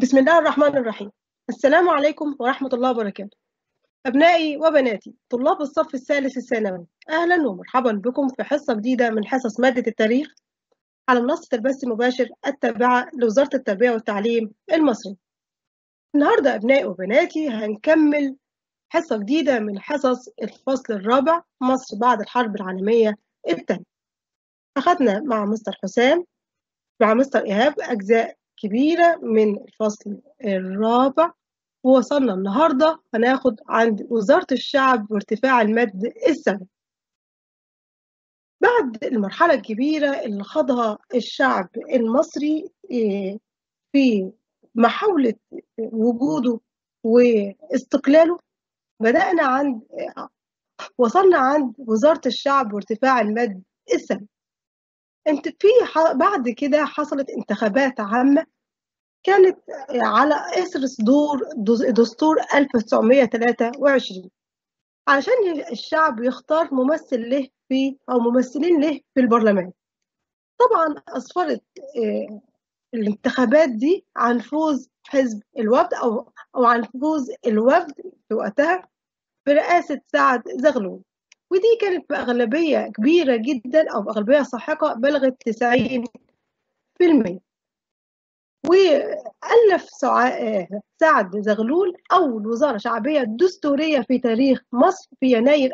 بسم الله الرحمن الرحيم السلام عليكم ورحمة الله وبركاته أبنائي وبناتي طلاب الصف الثالث الثانوي أهلا ومرحبا بكم في حصة جديدة من حصص مادة التاريخ على منصة البث المباشر التابعة لوزارة التربية والتعليم المصري النهاردة أبنائي وبناتي هنكمل حصة جديدة من حصص الفصل الرابع مصر بعد الحرب العالمية الثانية أخذنا مع مستر حسام مع مستر إيهاب أجزاء كبيرة من الفصل الرابع ووصلنا النهاردة هناخد عند وزارة الشعب وارتفاع المد السنوي بعد المرحلة الكبيرة اللي خاضها الشعب المصري في محاولة وجوده واستقلاله بدأنا عند وصلنا عند وزارة الشعب وارتفاع المد السنوي انت في بعد كده حصلت انتخابات عامة كانت على إثر صدور دستور 1923 عشان الشعب يختار ممثل له في أو ممثلين له في البرلمان طبعا أسفرت الانتخابات دي عن فوز حزب الوفد أو أو عن فوز الوفد في وقتها برئاسة سعد زغلول ودي كانت بأغلبية كبيرة جدا أو بأغلبية ساحقة بلغت 90% وألف سعد زغلول أول وزارة شعبية دستورية في تاريخ مصر في يناير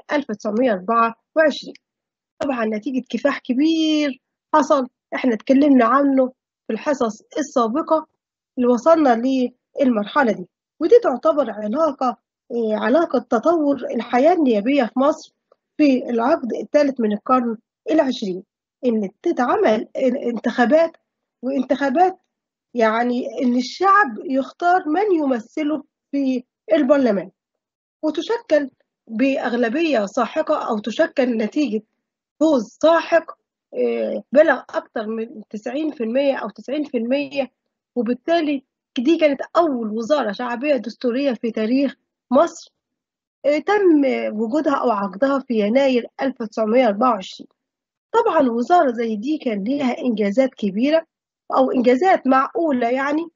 1924 طبعا نتيجة كفاح كبير حصل احنا اتكلمنا عنه في الحصص السابقة اللي وصلنا للمرحلة دي ودي تعتبر علاقة علاقة تطور الحياة النيابية في مصر في العقد الثالث من القرن العشرين إن تتعمل انتخابات وانتخابات يعني إن الشعب يختار من يمثله في البرلمان وتشكل بأغلبية ساحقة أو تشكل نتيجة فوز ساحق بلغ أكثر من 90% أو 90% وبالتالي دي كانت أول وزارة شعبية دستورية في تاريخ مصر تم وجودها أو عقدها في يناير 1924 طبعا وزارة زي دي كان ليها إنجازات كبيرة أو إنجازات معقولة يعني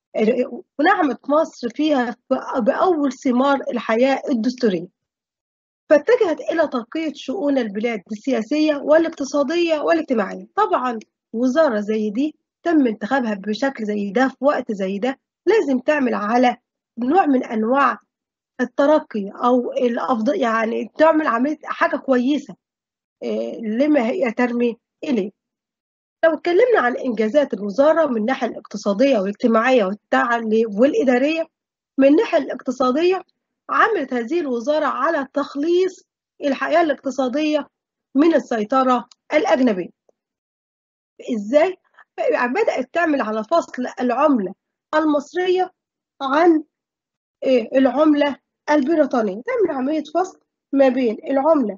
ونعمت مصر فيها بأول ثمار الحياة الدستورية فاتجهت إلى تنقية شؤون البلاد السياسية والاقتصادية والاجتماعية طبعا وزارة زي دي تم انتخابها بشكل زي ده في وقت زي ده لازم تعمل على نوع من أنواع الترقي او الافضل يعني تعمل عمليه حاجه كويسه لما هي ترمي اليه لو اتكلمنا عن انجازات الوزاره من الناحيه الاقتصاديه والاجتماعيه والتعليم والاداريه من الناحيه الاقتصاديه عملت هذه الوزاره على تخليص الحياه الاقتصاديه من السيطره الاجنبيه ازاي بدات تعمل على فصل العمله المصريه عن العمله البريطانية تعمل عملية فصل ما بين العملة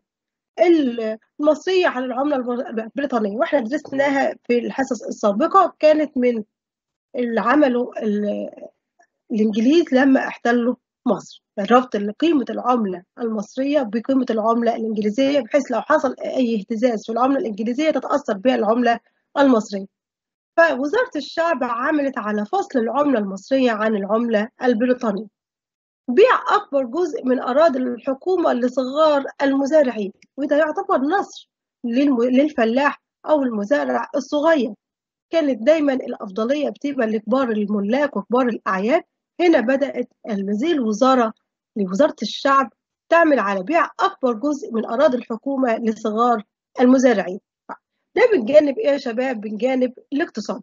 المصرية عن العملة البريطانية واحنا درسناها في الحصص السابقة كانت من اللي عمله الإنجليز لما احتلوا مصر ربط قيمة العملة المصرية بقيمة العملة الإنجليزية بحيث لو حصل أي اهتزاز في العملة الإنجليزية تتأثر بها العملة المصرية فوزارة الشعب عملت على فصل العملة المصرية عن العملة البريطانية بيع أكبر جزء من أراضي الحكومة لصغار المزارعين وده يعتبر نصر للفلاح أو المزارع الصغير كانت دايما الأفضلية بتبقى لكبار الملاك وكبار الأعيان هنا بدأت هذه الوزارة لوزارة الشعب تعمل على بيع أكبر جزء من أراضي الحكومة لصغار المزارعين ده من جانب إيه يا شباب من جانب الاقتصاد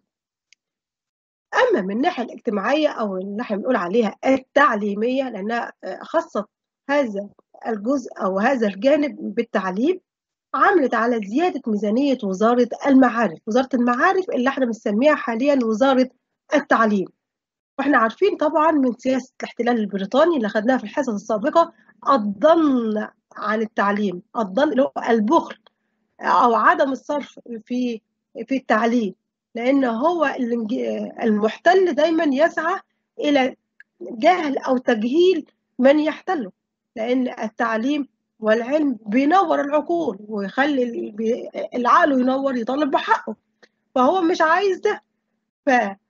اما من الناحيه الاجتماعيه او اللي احنا بنقول عليها التعليميه لانها خصت هذا الجزء او هذا الجانب بالتعليم عملت على زياده ميزانيه وزاره المعارف وزاره المعارف اللي احنا بنسميها حاليا وزاره التعليم واحنا عارفين طبعا من سياسه الاحتلال البريطاني اللي خدناها في الحصص السابقه الضن عن التعليم الضن اللي هو البخل او عدم الصرف في في التعليم لأن هو المحتل دايما يسعى إلى جهل أو تجهيل من يحتله لأن التعليم والعلم بينور العقول ويخلي العقل ينور يطالب بحقه فهو مش عايز ده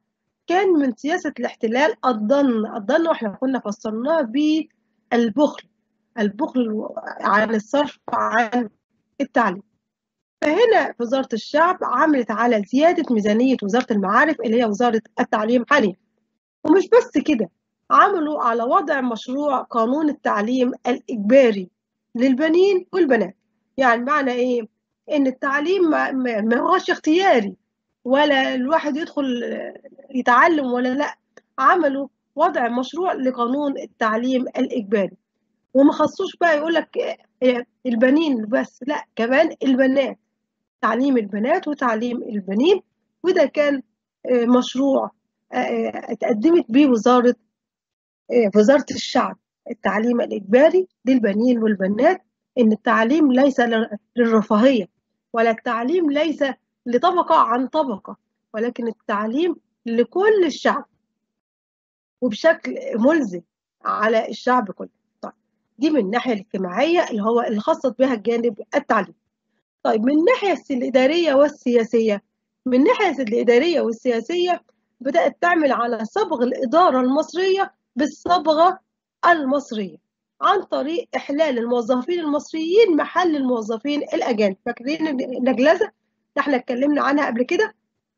كان من سياسة الاحتلال الضن الضن واحنا كنا فسرناه بالبخل البخل عن الصرف عن التعليم فهنا في وزارة الشعب عملت على زيادة ميزانية وزارة المعارف اللي هي وزارة التعليم حاليا ومش بس كده عملوا على وضع مشروع قانون التعليم الإجباري للبنين والبنات يعني معنى إيه؟ إن التعليم ما هوش اختياري ولا الواحد يدخل يتعلم ولا لا عملوا وضع مشروع لقانون التعليم الإجباري وما خصوش بقى يقول لك البنين بس لا كمان البنات تعليم البنات وتعليم البنين وده كان مشروع اتقدمت به وزارة وزارة الشعب التعليم الإجباري للبنين والبنات إن التعليم ليس للرفاهية ولا التعليم ليس لطبقة عن طبقة ولكن التعليم لكل الشعب وبشكل ملزم على الشعب كله طيب دي من الناحية الاجتماعية اللي هو اللي خصت بها الجانب التعليم طيب من الناحية الإدارية والسياسية من الناحية الإدارية والسياسية بدأت تعمل على صبغ الإدارة المصرية بالصبغة المصرية عن طريق إحلال الموظفين المصريين محل الموظفين الأجانب فاكرين النجلزة اللي احنا اتكلمنا عنها قبل كده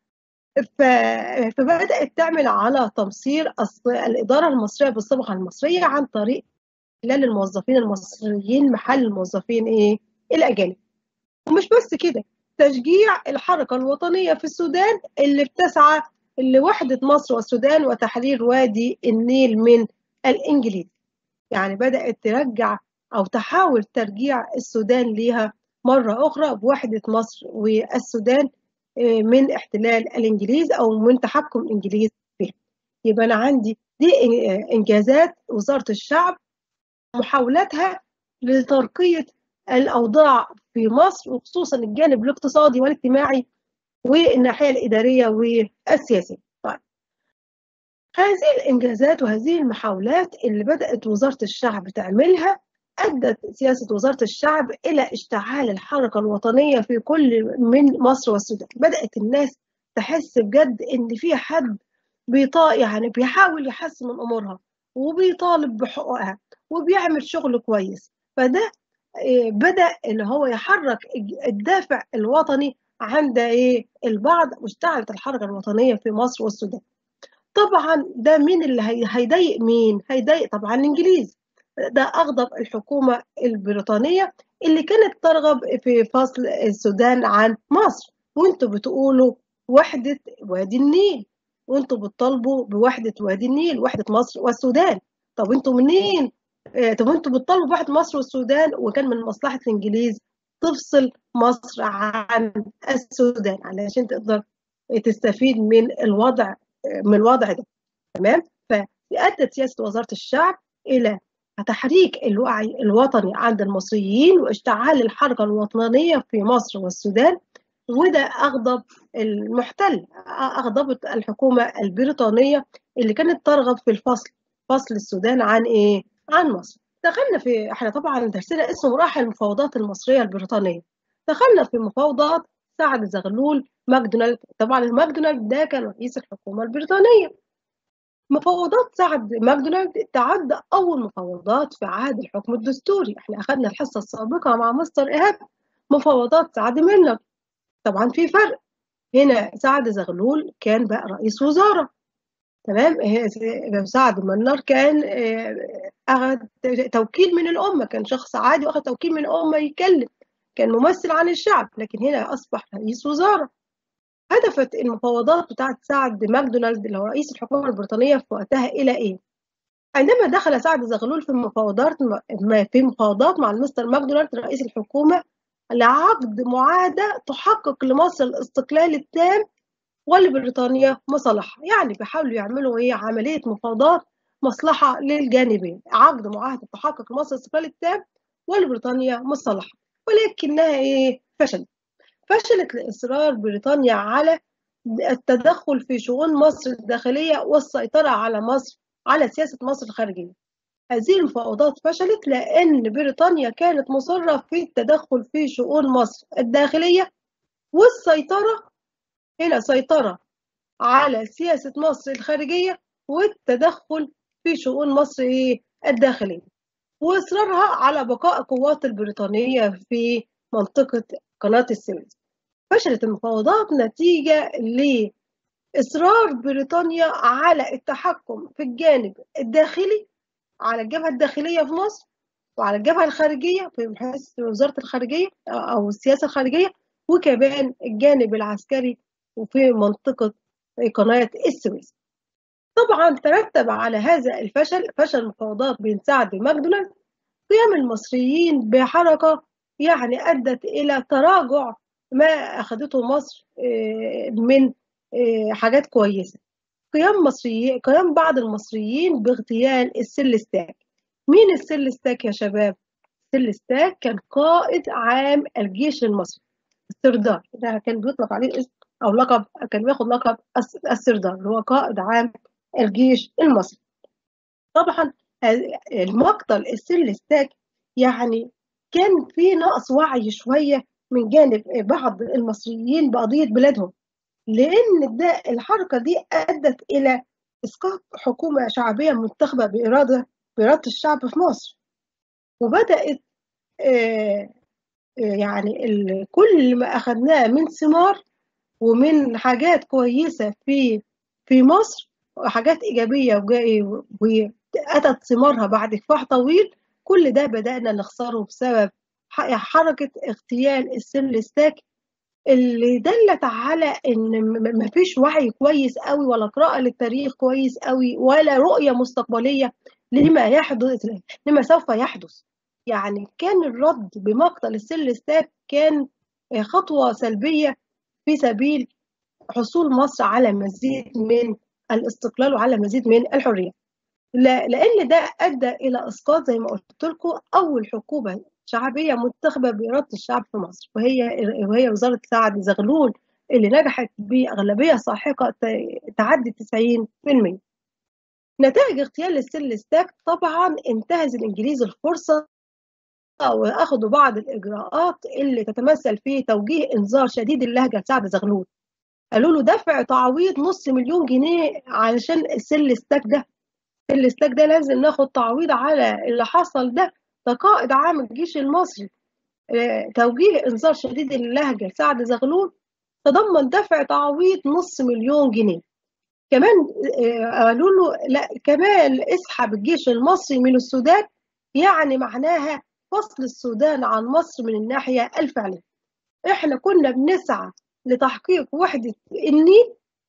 فبدأت تعمل على تمصير الإدارة المصرية بالصبغة المصرية عن طريق إحلال الموظفين المصريين محل الموظفين إيه الأجانب ومش بس كده تشجيع الحركة الوطنية في السودان اللي بتسعى لوحدة مصر والسودان وتحرير وادي النيل من الإنجليز يعني بدأت ترجع أو تحاول ترجيع السودان ليها مرة أخرى بوحدة مصر والسودان من احتلال الإنجليز أو من تحكم الإنجليز فيها يبقى أنا عندي دي إنجازات وزارة الشعب محاولاتها لترقية الأوضاع في مصر وخصوصا الجانب الاقتصادي والاجتماعي والناحية الإدارية والسياسية طيب هذه الإنجازات وهذه المحاولات اللي بدأت وزارة الشعب تعملها أدت سياسة وزارة الشعب إلى اشتعال الحركة الوطنية في كل من مصر والسودان بدأت الناس تحس بجد إن في حد بيطا يعني بيحاول يحسن من أمورها وبيطالب بحقوقها وبيعمل شغل كويس فده بدأ إن هو يحرك الدافع الوطني عند إيه البعض واشتعلت الحركة الوطنية في مصر والسودان طبعا ده مين اللي هيضايق مين هيضايق طبعا الإنجليز ده أغضب الحكومة البريطانية اللي كانت ترغب في فصل السودان عن مصر وانتوا بتقولوا وحدة وادي النيل وانتوا بتطالبوا بوحدة وادي النيل وحدة مصر والسودان طب انتوا منين طب انتوا بتطالبوا بوحدة مصر والسودان وكان من مصلحة الإنجليز تفصل مصر عن السودان علشان تقدر تستفيد من الوضع من الوضع ده تمام فأدت سياسة وزارة الشعب إلى تحريك الوعي الوطني عند المصريين واشتعال الحركة الوطنية في مصر والسودان وده أغضب المحتل أغضبت الحكومة البريطانية اللي كانت ترغب في الفصل فصل السودان عن إيه؟ عن مصر دخلنا في احنا طبعا درسنا اسمه مراحل المفاوضات المصرية البريطانية دخلنا في مفاوضات سعد زغلول ماكدونالد طبعا ماكدونالد ده كان رئيس الحكومة البريطانية مفاوضات سعد ماكدونالد تعد أول مفاوضات في عهد الحكم الدستوري احنا أخذنا الحصة السابقة مع مستر إيهاب مفاوضات سعد ميلر طبعا في فرق هنا سعد زغلول كان بقى رئيس وزارة تمام سعد منار كان أخذ توكيل من الأمة كان شخص عادي وأخذ توكيل من الأمة يتكلم كان ممثل عن الشعب لكن هنا أصبح رئيس وزارة هدفت المفاوضات بتاعت سعد ماكدونالد اللي هو رئيس الحكومة البريطانية في وقتها إلى إيه؟ عندما دخل سعد زغلول في المفاوضات في مفاوضات مع المستر ماكدونالد رئيس الحكومة لعقد معاهدة تحقق لمصر الاستقلال التام ولبريطانيا مصالحها يعني بيحاولوا يعملوا ايه عملية مفاوضات مصلحة للجانبين عقد معاهدة تحقق لمصر الاستقلال التام ولبريطانيا مصالحة ولكنها ايه فشلت فشلت لإصرار بريطانيا على التدخل في شؤون مصر الداخلية والسيطرة على مصر على سياسة مصر الخارجية هذه المفاوضات فشلت لأن بريطانيا كانت مصرة في التدخل في شؤون مصر الداخلية والسيطرة إلى سيطرة على سياسة مصر الخارجية والتدخل في شؤون مصر إيه الداخلية وإصرارها على بقاء القوات البريطانية في منطقة قناة السويس فشلت المفاوضات نتيجة لإصرار بريطانيا على التحكم في الجانب الداخلي على الجبهة الداخلية في مصر وعلى الجبهة الخارجية في حيث وزارة الخارجية أو السياسة الخارجية وكمان الجانب العسكري وفي منطقة قناة السويس طبعا ترتب على هذا الفشل فشل المفاوضات بين سعد وماكدونالد قيام المصريين بحركة يعني أدت إلى تراجع ما أخذته مصر من حاجات كويسة قيام مصريين قيام بعض المصريين باغتيال السلستاك مين السلستاك يا شباب؟ السلستاك كان قائد عام الجيش المصري السردار ده كان بيطلق عليه اسم أو لقب كان بياخد لقب السردار اللي هو قائد عام الجيش المصري طبعا المقتل السلستاك يعني كان في نقص وعي شوية من جانب بعض المصريين بقضية بلادهم لأن ده الحركة دي أدت إلى إسقاط حكومة شعبية منتخبة بإرادة بإرادة الشعب في مصر وبدأت يعني كل ما أخذناه من ثمار ومن حاجات كويسة في في مصر وحاجات إيجابية وأتت ثمارها بعد كفاح طويل كل ده بدأنا نخسره بسبب حركة اغتيال السلستاك اللي دلت على ان مفيش وعي كويس قوي ولا قراءة للتاريخ كويس قوي ولا رؤية مستقبلية لما يحدث لما سوف يحدث يعني كان الرد بمقتل السلستاك كان خطوة سلبية في سبيل حصول مصر على مزيد من الاستقلال وعلى مزيد من الحرية لأن ده أدى إلى إسقاط زي ما قلت لكم أول حكومة شعبية منتخبة بإرادة الشعب في مصر وهي وهي وزارة سعد زغلول اللي نجحت بأغلبية ساحقة تعدي 90% نتائج اغتيال السلستاك طبعا انتهز الإنجليز الفرصة وأخذوا بعض الإجراءات اللي تتمثل في توجيه إنذار شديد اللهجة لسعد زغلول قالوا له دفع تعويض نص مليون جنيه علشان السلستاك ده السلستاك ده لازم ناخد تعويض على اللي حصل ده ده قائد عام الجيش المصري توجيه انذار شديد اللهجه لسعد زغلول تضمن دفع تعويض نص مليون جنيه كمان قالوا له لا كمان اسحب الجيش المصري من السودان يعني معناها فصل السودان عن مصر من الناحيه الفعليه احنا كنا بنسعى لتحقيق وحده النيل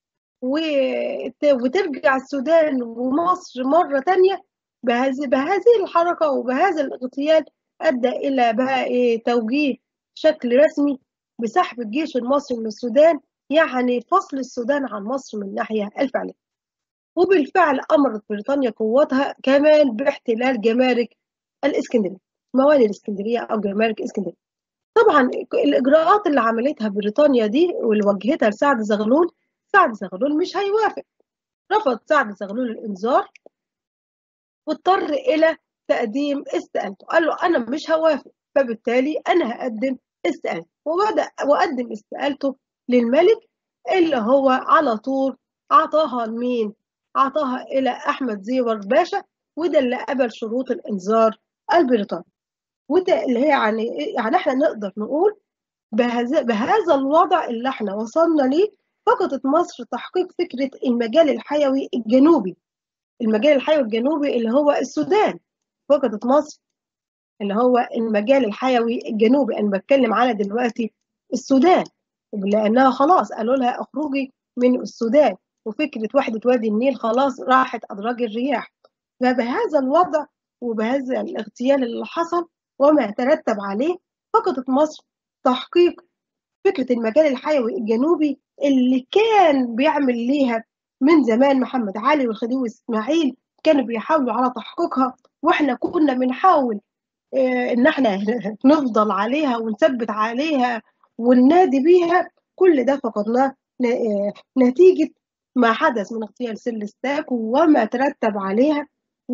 وترجع السودان ومصر مره تانية بهذه بهذه الحركة وبهذا الاغتيال أدى إلى بقى إيه توجيه شكل رسمي بسحب الجيش المصري من السودان يعني فصل السودان عن مصر من الناحية الفعلية وبالفعل أمرت بريطانيا قواتها كمان باحتلال جمارك الإسكندرية موانئ الإسكندرية أو جمارك إسكندرية طبعا الإجراءات اللي عملتها بريطانيا دي واللي وجهتها لسعد زغلول سعد زغلول مش هيوافق رفض سعد زغلول الإنذار واضطر إلى تقديم استقالته قال له أنا مش هوافق فبالتالي أنا هقدم استقالته وبدأ وقدم استقالته للملك اللي هو على طول عطاها لمين؟ عطاها إلى أحمد زيور باشا وده اللي قبل شروط الإنذار البريطاني وده اللي هي يعني يعني احنا نقدر نقول بهذا بهذا الوضع اللي احنا وصلنا ليه فقدت مصر تحقيق فكرة المجال الحيوي الجنوبي المجال الحيوي الجنوبي اللي هو السودان فقدت مصر اللي هو المجال الحيوي الجنوبي انا بتكلم على دلوقتي السودان لانها خلاص قالوا لها اخرجي من السودان وفكره وحده وادي النيل خلاص راحت ادراج الرياح فبهذا الوضع وبهذا الاغتيال اللي حصل وما ترتب عليه فقدت مصر تحقيق فكره المجال الحيوي الجنوبي اللي كان بيعمل ليها من زمان محمد علي والخديوي اسماعيل كانوا بيحاولوا على تحقيقها واحنا كنا بنحاول اه ان احنا نفضل عليها ونثبت عليها وننادي بيها كل ده فقدناه نتيجة ما حدث من اغتيال سلستاك وما ترتب عليها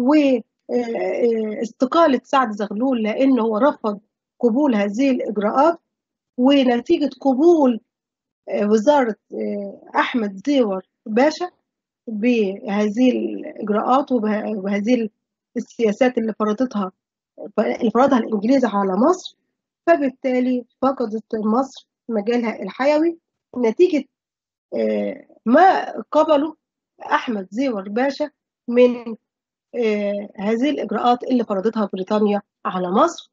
واستقالة سعد زغلول لأنه هو رفض قبول هذه الإجراءات ونتيجة قبول وزارة أحمد زيور باشا بهذه الإجراءات وبهذه السياسات اللي فرضتها اللي فرضها الإنجليز على مصر فبالتالي فقدت مصر مجالها الحيوي نتيجة ما قبله أحمد زيور باشا من هذه الإجراءات اللي فرضتها بريطانيا على مصر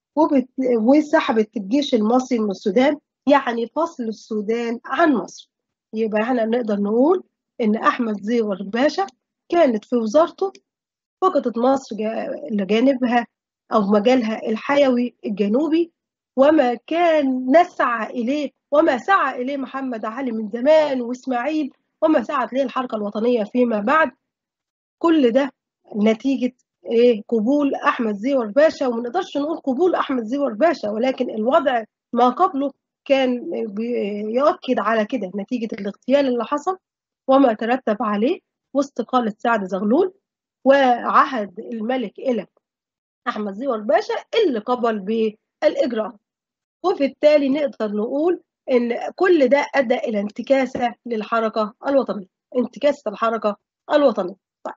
وسحبت الجيش المصري من السودان يعني فصل السودان عن مصر يبقى احنا نقدر نقول ان احمد زيور باشا كانت في وزارته فقدت مصر لجانبها او مجالها الحيوي الجنوبي وما كان نسعى اليه وما سعى اليه محمد علي من زمان واسماعيل وما سعت اليه الحركه الوطنيه فيما بعد كل ده نتيجه ايه قبول احمد زيور باشا وما نقدرش نقول قبول احمد زيور باشا ولكن الوضع ما قبله كان يؤكد على كده نتيجه الاغتيال اللي حصل وما ترتب عليه واستقالة سعد زغلول وعهد الملك إلى أحمد زيور باشا اللي قبل بالإجراء وبالتالي نقدر نقول إن كل ده أدى إلى انتكاسة للحركة الوطنية انتكاسة الحركة الوطنية طيب.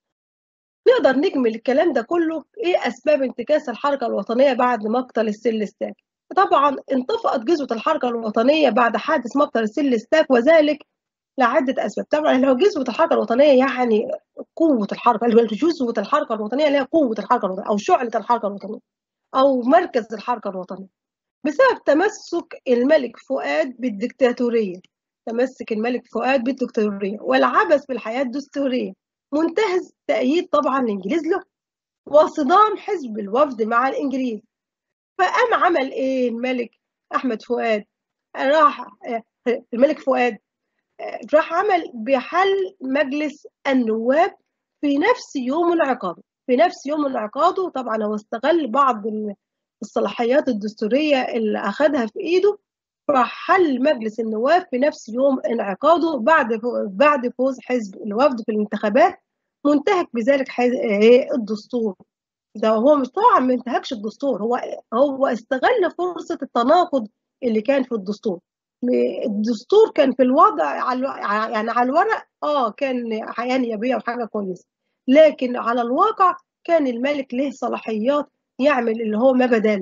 نقدر نجمل الكلام ده كله إيه أسباب انتكاس الحركة الوطنية بعد مقتل السلستاك طبعا انطفأت جزوة الحركة الوطنية بعد حادث مقتل السلستاك وذلك لعدة أسباب طبعا لو جزوة الحركة الوطنية يعني قوة الحركة جزوة الحركة الوطنية اللي هي قوة الحركة الوطنية أو شعلة الحركة الوطنية أو مركز الحركة الوطنية بسبب تمسك الملك فؤاد بالدكتاتورية تمسك الملك فؤاد بالدكتاتورية والعبث بالحياة الدستورية منتهز تأييد طبعا الإنجليز له وصدام حزب الوفد مع الإنجليز فقام عمل إيه الملك أحمد فؤاد راح الملك فؤاد راح عمل بحل مجلس النواب في نفس يوم انعقاده في نفس يوم انعقاده طبعا هو استغل بعض الصلاحيات الدستورية اللي أخذها في إيده راح حل مجلس النواب في نفس يوم انعقاده بعد بعد فوز حزب الوفد في الانتخابات منتهك بذلك الدستور ده هو مش طبعا ما انتهكش الدستور هو هو استغل فرصة التناقض اللي كان في الدستور الدستور كان في الوضع على يعني على الورق اه كان حياه نيابيه وحاجه كويسه لكن على الواقع كان الملك له صلاحيات يعمل اللي هو ما بداله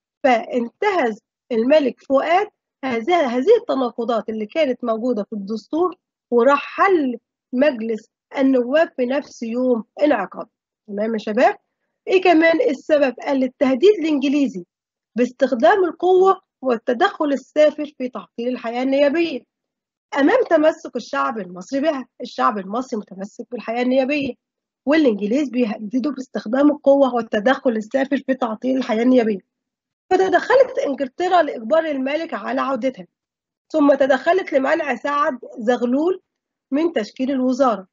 فانتهز الملك فؤاد هذه هذه التناقضات اللي كانت موجوده في الدستور وراح حل مجلس النواب في نفس يوم انعقاد تمام يا شباب ايه كمان السبب قال التهديد الانجليزي باستخدام القوه والتدخل السافر في تعطيل الحياة النيابية أمام تمسك الشعب المصري بها الشعب المصري متمسك بالحياة النيابية والإنجليز بيهددوا باستخدام القوة والتدخل السافر في تعطيل الحياة النيابية فتدخلت إنجلترا لإجبار الملك على عودتها ثم تدخلت لمنع سعد زغلول من تشكيل الوزارة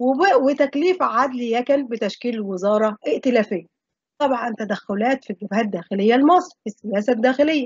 وتكليف عدل يكن بتشكيل الوزارة ائتلافية طبعا تدخلات في الجبهات الداخلية لمصر في السياسة الداخلية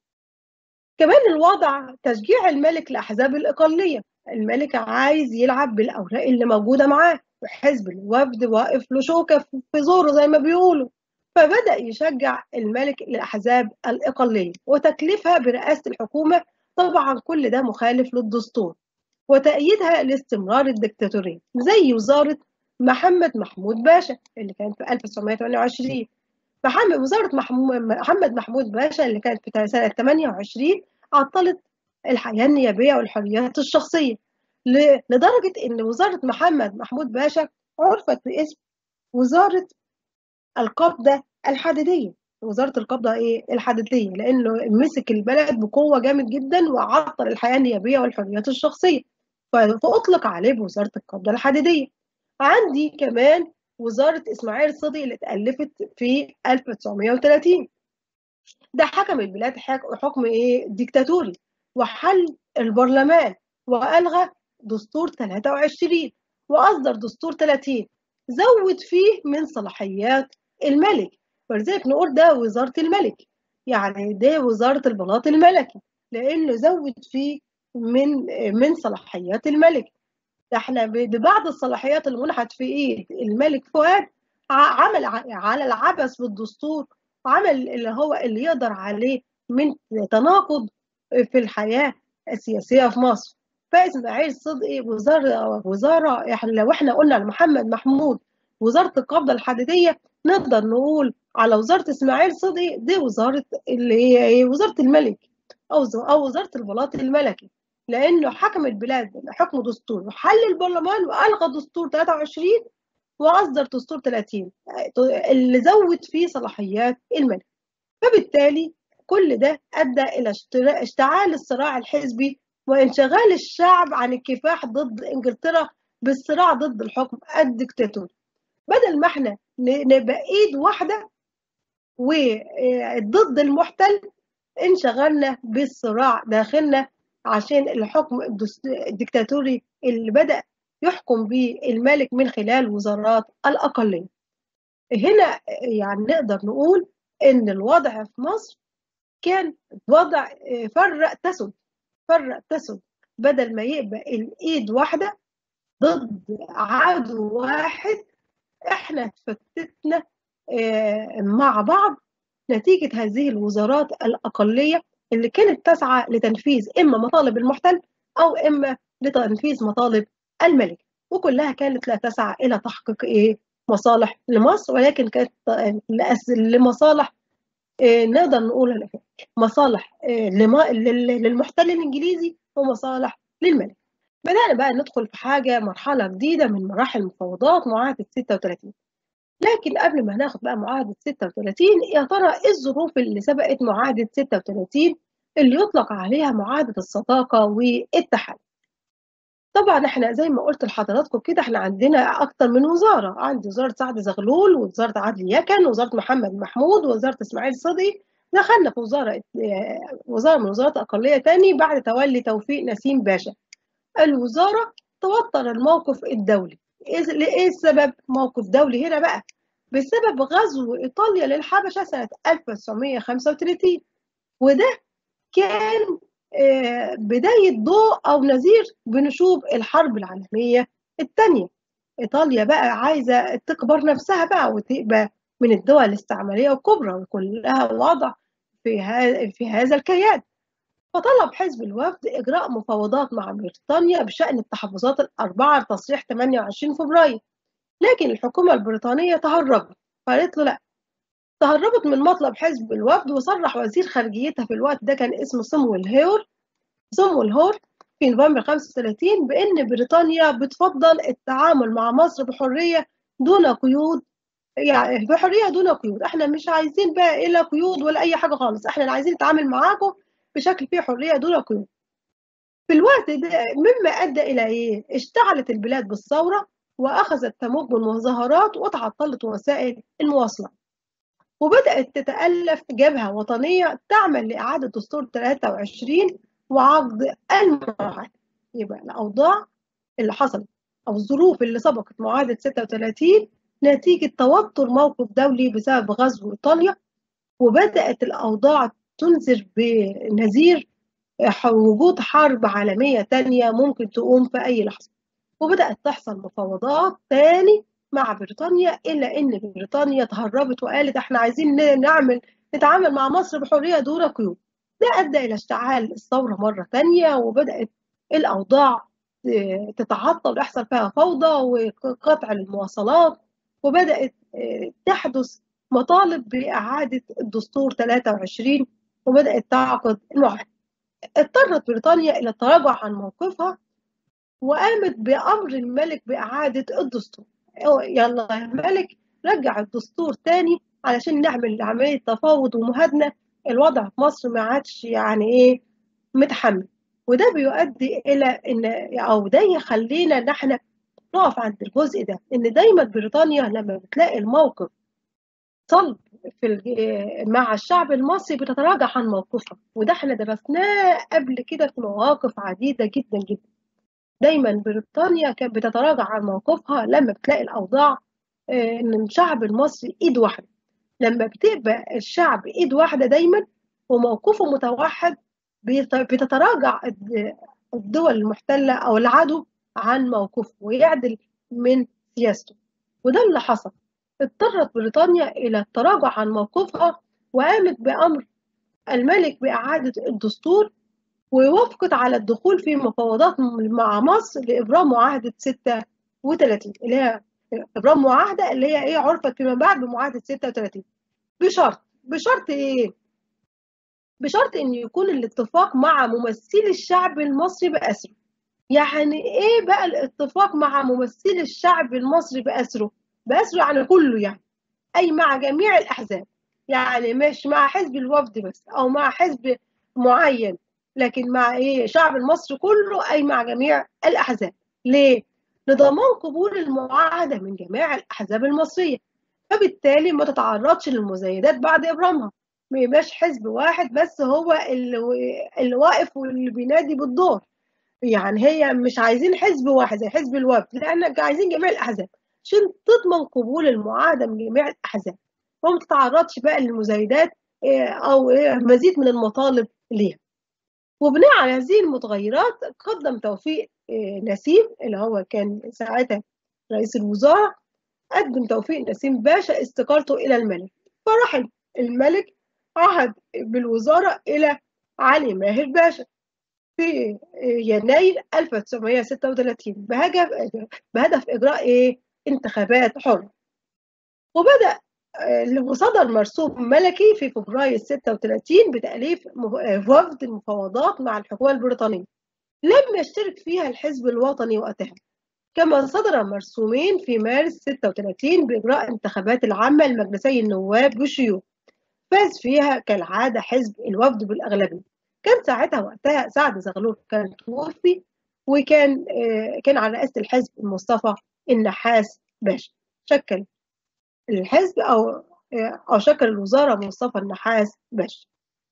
كمان الوضع تشجيع الملك لأحزاب الإقلية الملك عايز يلعب بالأوراق اللي موجودة معاه وحزب الوفد واقف له شوكة في زوره زي ما بيقولوا فبدأ يشجع الملك الأحزاب الإقلية وتكليفها برئاسة الحكومة طبعا كل ده مخالف للدستور وتأييدها لاستمرار الدكتاتورية زي وزارة محمد محمود باشا اللي كانت في 1928 محمد وزارة محمد محمود باشا اللي كانت في سنة 28 عطلت الحياة النيابية والحريات الشخصية لدرجة إن وزارة محمد محمود باشا عرفت باسم وزارة القبضة الحديدية وزارة القبضة إيه الحديدية لأنه مسك البلد بقوة جامد جدا وعطل الحياة النيابية والحريات الشخصية فأطلق عليه بوزارة القبضة الحديدية عندي كمان وزارة إسماعيل صدقي اللي اتألفت في 1930 ده حكم البلاد حكم إيه ديكتاتوري وحل البرلمان وألغى دستور 23 وأصدر دستور 30 زود فيه من صلاحيات الملك ولذلك نقول ده وزارة الملك يعني ده وزارة البلاط الملكي لأنه زود فيه من من صلاحيات الملك احنا ببعض الصلاحيات اللي منحت في ايد الملك فؤاد عمل على العبث بالدستور عمل اللي هو اللي يقدر عليه من تناقض في الحياة السياسية في مصر فاسماعيل صدقي وزاره وزاره يعني لو احنا قلنا لمحمد محمود وزاره القبضه الحديديه نقدر نقول على وزاره اسماعيل صدقي دي وزاره اللي هي وزاره الملك او او وزاره البلاط الملكي لانه حكم البلاد حكم دستور وحل البرلمان والغى دستور 23 واصدر دستور 30 اللي زود فيه صلاحيات الملك فبالتالي كل ده ادى الى اشتعال الصراع الحزبي وانشغال الشعب عن الكفاح ضد انجلترا بالصراع ضد الحكم الدكتاتوري بدل ما احنا نبقى ايد واحده وضد المحتل انشغلنا بالصراع داخلنا عشان الحكم الدكتاتوري اللي بدأ يحكم به الملك من خلال وزارات الأقلية هنا يعني نقدر نقول إن الوضع في مصر كان وضع فرق تسد فرق تسد بدل ما يبقى الإيد واحدة ضد عدو واحد احنا اتفتتنا مع بعض نتيجة هذه الوزارات الأقلية اللي كانت تسعى لتنفيذ إما مطالب المحتل أو إما لتنفيذ مطالب الملك وكلها كانت لا تسعى إلى تحقيق إيه مصالح لمصر ولكن كانت لمصالح إيه نقدر نقول مصالح إيه للمحتل الإنجليزي ومصالح للملك بدأنا بقى ندخل في حاجة مرحلة جديدة من مراحل المفاوضات معاهدة 36 لكن قبل ما هناخد بقى معاهدة 36 يا ترى ايه الظروف اللي سبقت معاهدة 36 اللي يطلق عليها معاهدة الصداقة والتحالف طبعا احنا زي ما قلت لحضراتكم كده احنا عندنا اكتر من وزارة عندي وزارة سعد زغلول ووزارة عدلي يكن ووزارة محمد محمود ووزارة اسماعيل صدقي دخلنا في وزارة وزارة من وزارات أقلية تاني بعد تولي توفيق نسيم باشا الوزارة توتر الموقف الدولي ايه السبب موقف دولي هنا بقى بسبب غزو ايطاليا للحبشه سنه 1935 وده كان بدايه ضوء او نذير بنشوب الحرب العالميه الثانيه ايطاليا بقى عايزه تكبر نفسها بقى وتبقى من الدول الاستعماريه الكبرى ويكون لها وضع في في هذا الكيان فطلب حزب الوفد إجراء مفاوضات مع بريطانيا بشأن التحفظات الأربعة لتصريح 28 فبراير لكن الحكومة البريطانية تهربت قالت له لا تهربت من مطلب حزب الوفد وصرح وزير خارجيتها في الوقت ده كان اسمه سمويل هيور سمويل هور في نوفمبر 35 بأن بريطانيا بتفضل التعامل مع مصر بحرية دون قيود يعني بحرية دون قيود احنا مش عايزين بقى إيه لا قيود ولا أي حاجة خالص احنا عايزين نتعامل معاكم بشكل فيه حرية دون قيود في الوقت ده مما أدى إلى إيه؟ اشتعلت البلاد بالثورة وأخذت تموج بالمظاهرات وتعطلت وسائل المواصلات وبدأت تتألف جبهة وطنية تعمل لإعادة دستور 23 وعقد المعاهدة يبقى الأوضاع اللي حصلت أو الظروف اللي سبقت معاهدة 36 نتيجة توتر موقف دولي بسبب غزو إيطاليا وبدأت الأوضاع تنذر بنذير وجود حرب عالمية تانية ممكن تقوم في أي لحظة وبدأت تحصل مفاوضات تاني مع بريطانيا إلا إن بريطانيا تهربت وقالت إحنا عايزين نعمل نتعامل مع مصر بحرية دون قيود ده أدى إلى اشتعال الثورة مرة تانية وبدأت الأوضاع تتعطل ويحصل فيها فوضى وقطع المواصلات وبدأت تحدث مطالب بإعادة الدستور 23 وبدأت تعقد المعاهدة اضطرت بريطانيا إلى التراجع عن موقفها وقامت بأمر الملك بإعادة الدستور يلا يا ملك رجع الدستور تاني علشان نعمل عملية تفاوض ومهادنة الوضع في مصر ما عادش يعني إيه متحمل وده بيؤدي إلى إن أو ده يخلينا إن إحنا نقف عند الجزء ده إن دايما بريطانيا لما بتلاقي الموقف صلب في مع الشعب المصري بتتراجع عن موقفها وده احنا درسناه قبل كده في مواقف عديدة جدا جدا دايما بريطانيا كانت بتتراجع عن موقفها لما بتلاقي الأوضاع إن الشعب المصري إيد واحدة لما بتبقى الشعب إيد واحدة دايما وموقفه متوحد بتتراجع الدول المحتلة أو العدو عن موقفه ويعدل من سياسته وده اللي حصل اضطرت بريطانيا إلى التراجع عن موقفها وقامت بأمر الملك بإعادة الدستور ووافقت على الدخول في مفاوضات مع مصر لإبرام معاهدة 36 اللي هي إبرام معاهدة اللي هي إيه عرفت فيما بعد بمعاهدة 36 بشرط بشرط إيه؟ بشرط إن يكون الاتفاق مع ممثلي الشعب المصري بأسره يعني إيه بقى الاتفاق مع ممثلي الشعب المصري بأسره؟ بأسره يعني كله يعني أي مع جميع الأحزاب يعني مش مع حزب الوفد بس أو مع حزب معين لكن مع ايه شعب المصري كله اي مع جميع الاحزاب ليه لضمان قبول المعاهده من جميع الاحزاب المصريه فبالتالي ما تتعرضش للمزايدات بعد ابرامها ما يبقاش حزب واحد بس هو اللي, اللي واقف واللي بينادي بالدور يعني هي مش عايزين حزب واحد زي حزب الوفد لان عايزين جميع الاحزاب عشان تضمن قبول المعاهده من جميع الاحزاب وما تتعرضش بقى للمزايدات او مزيد من المطالب ليها وبناء على هذه المتغيرات قدم توفيق نسيم اللي هو كان ساعتها رئيس الوزراء قدم توفيق نسيم باشا استقالته إلى الملك فرحل الملك عهد بالوزارة إلى علي ماهر باشا في يناير 1936 بهدف إجراء إيه؟ انتخابات حرة وبدأ وصدر مرسوم ملكي في فبراير 36 بتأليف وفد المفاوضات مع الحكومة البريطانية لم يشترك فيها الحزب الوطني وقتها كما صدر مرسومين في مارس 36 بإجراء انتخابات العامة لمجلسي النواب والشيوخ فاز فيها كالعادة حزب الوفد بالأغلبية كان ساعتها وقتها سعد زغلول كان توفي وكان كان على رئاسة الحزب مصطفى النحاس باشا شكل الحزب أو أو شكل الوزارة مصطفى النحاس باشا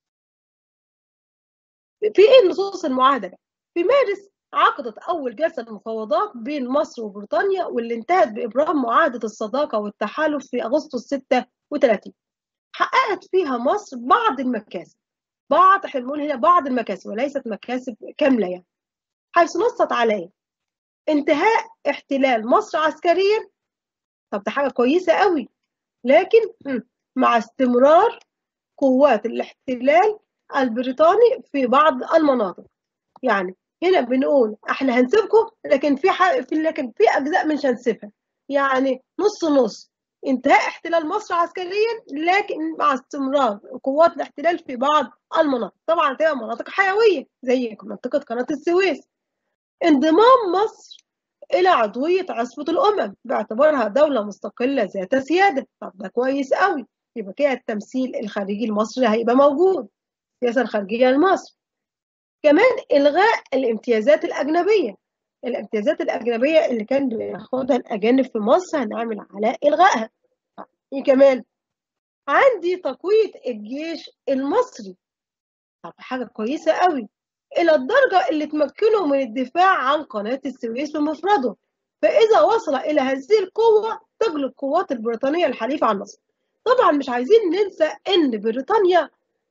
في إيه نصوص المعاهدة في مارس عقدت أول جلسة مفاوضات بين مصر وبريطانيا واللي انتهت بإبرام معاهدة الصداقة والتحالف في أغسطس 36 حققت فيها مصر بعض المكاسب بعض احنا بنقول هنا بعض المكاسب وليست مكاسب كاملة يعني حيث نصت على انتهاء احتلال مصر عسكريا طب ده حاجة كويسة قوي لكن مع استمرار قوات الاحتلال البريطاني في بعض المناطق يعني هنا بنقول احنا هنسيبكم لكن في حق في لكن في اجزاء مش هنسيبها يعني نص نص انتهاء احتلال مصر عسكريا لكن مع استمرار قوات الاحتلال في بعض المناطق طبعا تبقى مناطق حيويه زي منطقه قناه السويس انضمام مصر إلى عضوية عصبة الأمم باعتبارها دولة مستقلة ذات سيادة طب ده كويس قوي يبقى كده التمثيل الخارجي المصري هيبقى موجود السياسة الخارجية لمصر كمان إلغاء الامتيازات الأجنبية الامتيازات الأجنبية اللي كان بياخدها الأجانب في مصر هنعمل على إلغائها إيه كمان عندي تقوية الجيش المصري طب حاجة كويسة قوي إلى الدرجة اللي تمكنه من الدفاع عن قناة السويس بمفرده فإذا وصل إلى هذه القوة تغلب القوات البريطانية الحليفة عن مصر طبعا مش عايزين ننسى إن بريطانيا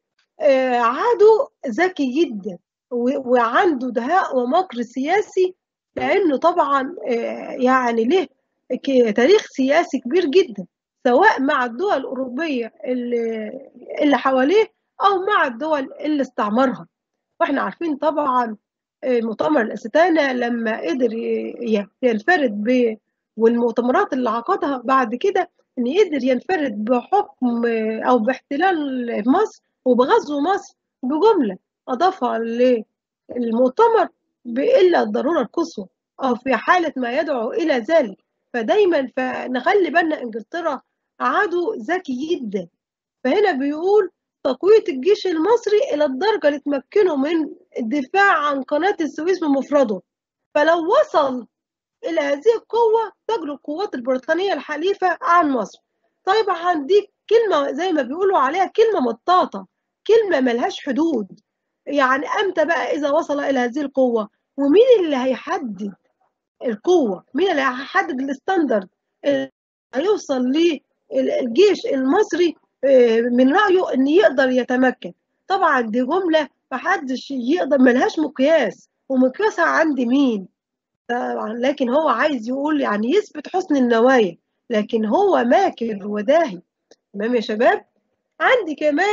عدو ذكي جدا وعنده دهاء ومكر سياسي لأنه طبعا يعني له تاريخ سياسي كبير جدا سواء مع الدول الأوروبية اللي, اللي حواليه أو مع الدول اللي استعمرها واحنا عارفين طبعا مؤتمر الاستانة لما قدر ينفرد ب والمؤتمرات اللي عقدها بعد كده ان قدر ينفرد بحكم او باحتلال مصر وبغزو مصر بجملة اضافها للمؤتمر بإلا الضرورة القصوى او في حالة ما يدعو الى ذلك فدايما فنخلي بالنا انجلترا عدو ذكي جدا فهنا بيقول تقوية الجيش المصري إلى الدرجة اللي تمكنه من الدفاع عن قناة السويس بمفرده فلو وصل إلى هذه القوة تجلو القوات البريطانية الحليفة عن مصر طيب هنديك كلمة زي ما بيقولوا عليها كلمة مطاطة كلمة ملهاش حدود يعني أمتى بقى إذا وصل إلى هذه القوة ومين اللي هيحدد القوة مين اللي هيحدد الستاندرد هيوصل للجيش المصري من رأيه إن يقدر يتمكن طبعا دي جملة محدش يقدر ملهاش مقياس ومقياسها عند مين طبعا لكن هو عايز يقول يعني يثبت حسن النوايا لكن هو ماكر وداهي تمام يا شباب عندي كمان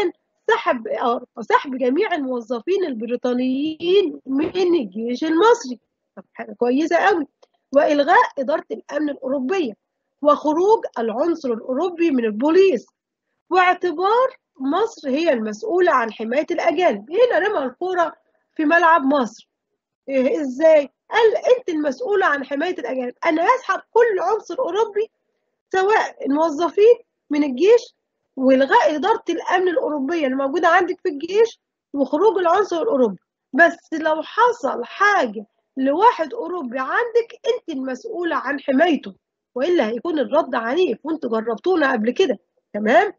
سحب سحب جميع الموظفين البريطانيين من الجيش المصري طب حاجه كويسه قوي والغاء اداره الامن الاوروبيه وخروج العنصر الاوروبي من البوليس واعتبار مصر هي المسؤوله عن حمايه الاجانب هنا رمى الكوره في ملعب مصر إيه ازاي قال انت المسؤوله عن حمايه الاجانب انا هسحب كل عنصر اوروبي سواء الموظفين من الجيش والغاء اداره الامن الاوروبيه الموجوده عندك في الجيش وخروج العنصر الاوروبي بس لو حصل حاجه لواحد اوروبي عندك انت المسؤوله عن حمايته والا هيكون الرد عنيف وانتوا جربتونا قبل كده تمام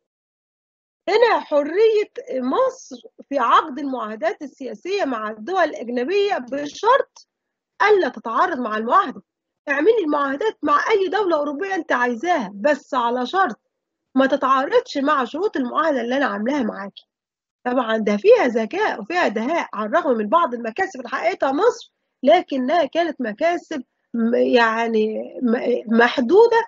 هنا حريه مصر في عقد المعاهدات السياسيه مع الدول الاجنبيه بشرط الا تتعارض مع المعاهده اعملي المعاهدات مع اي دوله اوروبيه انت عايزاها بس على شرط ما تتعارضش مع شروط المعاهده اللي انا عاملاها معاكي طبعا ده فيها ذكاء وفيها دهاء على الرغم من بعض المكاسب اللي حققتها مصر لكنها كانت مكاسب يعني محدوده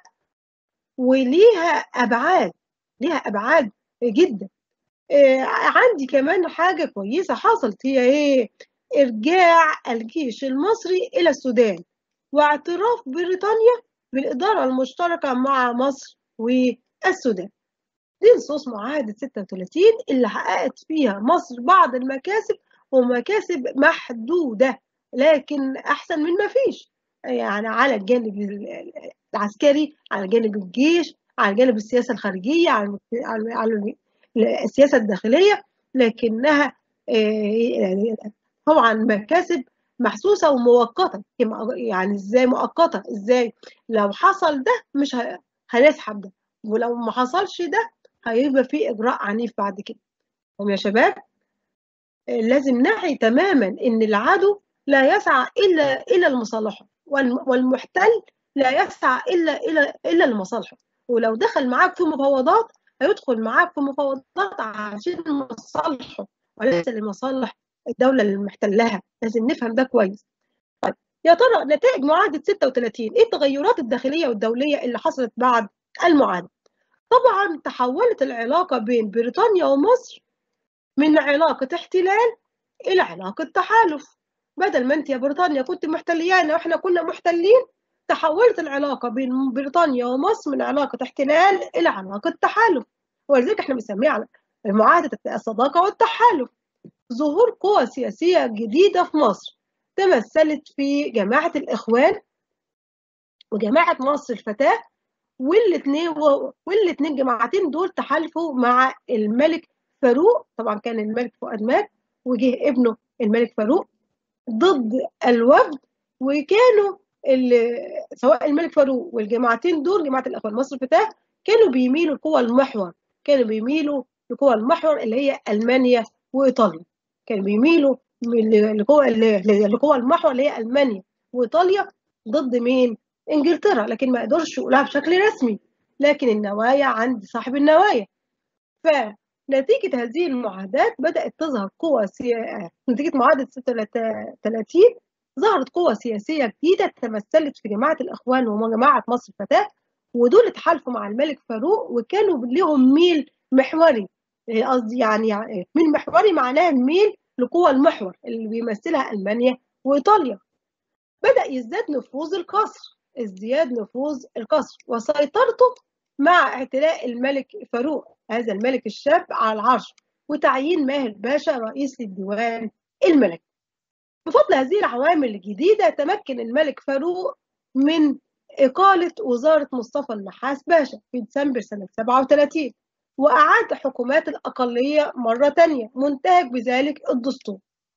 وليها ابعاد ليها ابعاد جدا عندي كمان حاجه كويسه حصلت هي ايه ارجاع الجيش المصري الى السودان واعتراف بريطانيا بالاداره المشتركه مع مصر والسودان دي نصوص معاهدة 36 اللي حققت فيها مصر بعض المكاسب ومكاسب محدودة لكن أحسن من ما فيش يعني على الجانب العسكري على جانب الجيش على جانب السياسة الخارجية على على السياسة الداخلية لكنها يعني طبعا مكاسب محسوسة ومؤقتة يعني ازاي مؤقتة ازاي لو حصل ده مش هنسحب ده ولو ما حصلش ده هيبقى في اجراء عنيف بعد كده هم يا شباب لازم نعي تماما ان العدو لا يسعى الا الى المصالحه والمحتل لا يسعى الا الى الا لمصالحه ولو دخل معاك في مفاوضات هيدخل معاك في مفاوضات عشان مصالحه وليس لمصالح الدوله اللي محتلها لازم نفهم ده كويس طيب يا ترى نتائج معاهده 36 ايه التغيرات الداخليه والدوليه اللي حصلت بعد المعاهده طبعا تحولت العلاقة بين بريطانيا ومصر من علاقة احتلال إلى علاقة تحالف بدل ما أنت يا بريطانيا كنت محتليانا وإحنا كنا محتلين تحولت العلاقة بين بريطانيا ومصر من علاقة احتلال إلى علاقة تحالف ولذلك إحنا بنسميها معاهدة الصداقة والتحالف ظهور قوى سياسية جديدة في مصر تمثلت في جماعة الإخوان وجماعة مصر الفتاة والاثنين والاثنين جماعتين دول تحالفوا مع الملك فاروق طبعا كان الملك فؤاد مات وجه ابنه الملك فاروق ضد الوفد وكانوا سواء الملك فاروق والجماعتين دول جماعه الاخوان مصر الفتاه كانوا بيميلوا لقوى المحور كانوا بيميلوا لقوى المحور اللي هي المانيا وايطاليا كانوا بيميلوا لقوى لقوى المحور اللي هي المانيا وايطاليا ضد مين؟ انجلترا لكن ما يقدرش يقولها بشكل رسمي لكن النوايا عند صاحب النوايا فنتيجة هذه المعاهدات بدأت تظهر قوى سي... نتيجة معاهدة 36 ظهرت قوى سياسية جديدة تمثلت في جماعة الإخوان وجماعة مصر الفتاة ودول اتحالفوا مع الملك فاروق وكانوا لهم ميل محوري قصدي يعني ميل محوري معناه ميل لقوى المحور اللي بيمثلها ألمانيا وإيطاليا بدأ يزداد نفوذ القصر ازدياد نفوذ القصر وسيطرته مع اعتلاء الملك فاروق هذا الملك الشاب على العرش وتعيين ماهر باشا رئيس للديوان الملكي بفضل هذه العوامل الجديدة تمكن الملك فاروق من إقالة وزارة مصطفى النحاس باشا في ديسمبر سنة 37 وأعاد حكومات الأقلية مرة تانية منتهج بذلك الدستور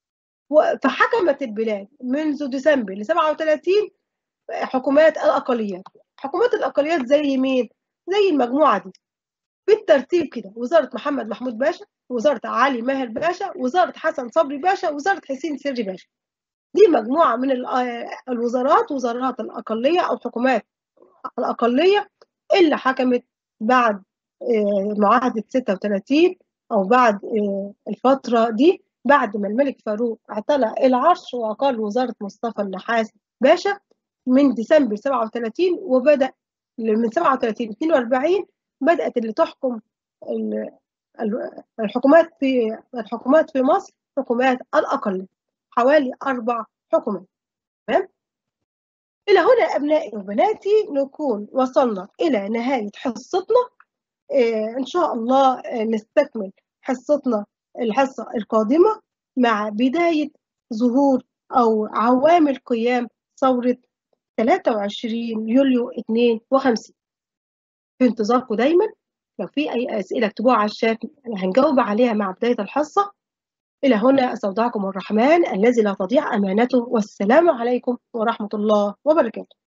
فحكمت البلاد منذ ديسمبر ل 37 حكومات الأقليات حكومات الأقليات زي مين؟ زي المجموعة دي بالترتيب كده وزارة محمد محمود باشا وزارة علي ماهر باشا وزارة حسن صبري باشا وزارة حسين سري باشا دي مجموعة من الوزارات وزارات الأقلية أو حكومات الأقلية اللي حكمت بعد معاهدة 36 أو بعد الفترة دي بعد ما الملك فاروق اعتلى العرش وأقال وزارة مصطفى النحاس باشا من ديسمبر 37 وبدأ من 37 42 بدأت اللي تحكم الحكومات في الحكومات في مصر حكومات الأقل حوالي أربع حكومات تمام إلى هنا أبنائي وبناتي نكون وصلنا إلى نهاية حصتنا إيه إن شاء الله نستكمل حصتنا الحصة القادمة مع بداية ظهور أو عوامل قيام ثورة 23 يوليو 52 في انتظاركم دايما لو في أي أسئلة اكتبوها على الشات هنجاوب عليها مع بداية الحصة إلى هنا أستودعكم الرحمن الذي لا تضيع أمانته والسلام عليكم ورحمة الله وبركاته